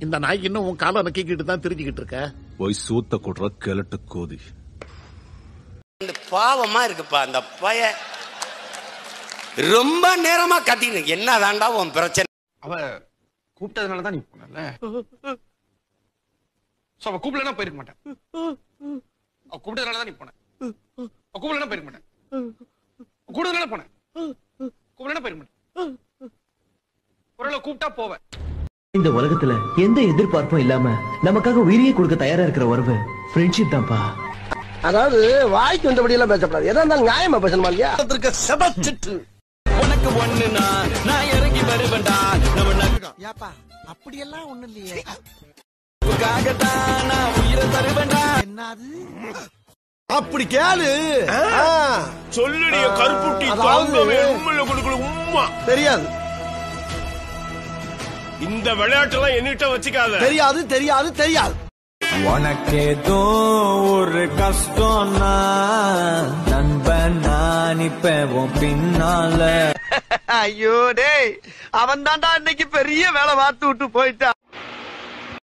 இந்த நாய்க்கு இன்னும் உன் காலை நக்கிக்கிட்டு தான் தெரிஞ்சுக்கிட்டு இருக்க போய் சூத்த கொடுற கிழட்டு கோதி இந்த பாவமா இருக்குப்பா அந்த பய ரொம்ப நேரமா கத்திட்டு என்ன தாண்டா உன் பிரச்சனை அவ கூப்பிட்டதுனால தான் நீ போனல சோ அவ கூப்பிடலனா போயிருக்க மாட்டேன் அவ கூப்பிட்டதுனால தான் நீ போன அவ கூப்பிடலனா போயிருக்க மாட்டேன் கூப்பிட்டதுனால போனேன் கூப்பிடலனா போயிருக்க மாட்டேன் ஒருவேளை கூப்பிட்டா போவேன் இந்த உலகத்துல எந்த எதிர்பார்ப்பும் இல்லாம நமக்காக உயிரியே கொடுக்க தயாரா இருக்கிற உறவு ஃப்ரெண்ட்ஷிப் தான்ப்பா அதாவது வாய்க்கு வந்தபடி எல்லாம் பேசப்படாது எதா இருந்தாலும் நியாயமா பேசணுமா இல்லையா உனக்கு ஒண்ணுனா நான் இறங்கி வருவேன்டா நம்ம ஏப்பா அப்படியெல்லாம் ஒண்ணு இல்லையே நட்புக்காகத்தான் நான் உயிரை தருவேன்டா என்னது அப்படி கேளு சொல்லுடைய கருப்புட்டி அதாவது- உண்மையில கொடுக்கல உம்மா தெரியாது இந்த விளையாட்டெல்லாம் என்னிட்ட வச்சுக்காத தெரியாது தெரியாது தெரியாது உனக்கேதோ ஒரு கஷ்டம்னா நண்பன் நான் இப்ப உன் பின்னால ஐயோ டேய் அவன் தான்டா இன்னைக்கு பெரிய வேலை பார்த்து விட்டு போயிட்டான்